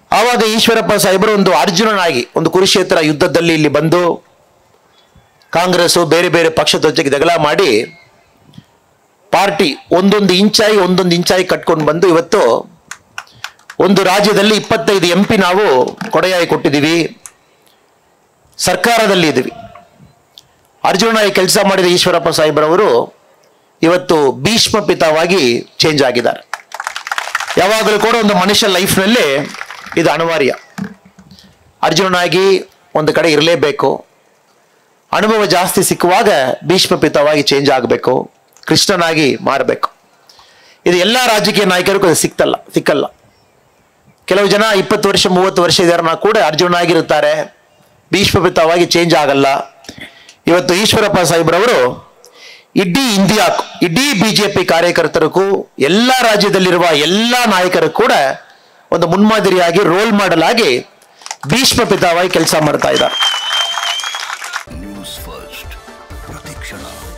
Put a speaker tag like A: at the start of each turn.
A: ಆವಾಗ ಈಶ್ವರಪ್ಪ ಸಾಹೇಬರು ಒಂದು ಅರ್ಜುನನಾಗಿ ಒಂದು ಕುರುಕ್ಷೇತ್ರ ಯುದ್ಧದಲ್ಲಿ ಇಲ್ಲಿ ಬಂದು ಕಾಂಗ್ರೆಸ್ಸು ಬೇರೆ ಬೇರೆ ಪಕ್ಷದ ಜೊತೆಗೆ ಜಗಳ ಮಾಡಿ ಪಾರ್ಟಿ ಒಂದೊಂದು ಇಂಚಾಯಿ ಒಂದೊಂದು ಇಂಚಾಯಿ ಕಟ್ಕೊಂಡು ಬಂದು ಇವತ್ತು ಒಂದು ರಾಜ್ಯದಲ್ಲಿ ಇಪ್ಪತ್ತೈದು ಎಂ ಪಿ ನಾವು ಕೊಡೆಯಾಗಿ ಕೊಟ್ಟಿದ್ದೀವಿ ಸರ್ಕಾರದಲ್ಲಿ ಇದ್ದೀವಿ ಅರ್ಜುನಾಗಿ ಕೆಲಸ ಮಾಡಿದ ಈಶ್ವರಪ್ಪ ಸಾಹೇಬ್ರವರು ಇವತ್ತು ಭೀಷ್ಮ ಪಿತವಾಗಿ ಚೇಂಜ್ ಆಗಿದ್ದಾರೆ ಯಾವಾಗಲೂ ಕೂಡ ಒಂದು ಮನುಷ್ಯ ಲೈಫ್ನಲ್ಲಿ ಇದು ಅನಿವಾರ್ಯ ಅರ್ಜುನನಾಗಿ ಒಂದು ಕಡೆ ಇರಲೇಬೇಕು ಅನುಭವ ಜಾಸ್ತಿ ಸಿಕ್ಕುವಾಗ ಭೀಷ್ಮ ಪಿತವಾಗಿ ಚೇಂಜ್ ಆಗಬೇಕು ಕೃಷ್ಣನಾಗಿ ಮಾರಬೇಕು ಇದು ಎಲ್ಲ ರಾಜಕೀಯ ನಾಯಕರಿಗೂ ಅದು ಸಿಕ್ತಲ್ಲ ಸಿಕ್ಕಲ್ಲ ಕೆಲವು ಜನ ಇಪ್ಪತ್ತು ವರ್ಷ ಮೂವತ್ತು ವರ್ಷ ಇದಾರನ್ನ ಕೂಡ ಅರ್ಜುನಾಗಿರುತ್ತಾರೆ ಭೀಷ್ಮಪಿತವಾಗಿ ಚೇಂಜ್ ಆಗಲ್ಲ ಇವತ್ತು ಈಶ್ವರಪ್ಪ ಸಾಹೇಬ್ರವರು ಇಡೀ ಇಂಡಿಯಾ ಇಡೀ ಬಿಜೆಪಿ ಕಾರ್ಯಕರ್ತರಿಗೂ ಎಲ್ಲ ರಾಜ್ಯದಲ್ಲಿರುವ ಎಲ್ಲ ನಾಯಕರು ಕೂಡ ಒಂದು ಮುನ್ಮಾದರಿಯಾಗಿ ರೋಲ್ ಮಾಡಲ್ ಆಗಿ ಭೀಷ್ಮ ಪಿತಾವಾಗಿ ಕೆಲಸ ಮಾಡ್ತಾ ಇದ್ದಾರೆ
B: ನ್ಯೂಸ್ ಫಸ್ಟ್ ಪ್ರತಿಕ್ಷಣ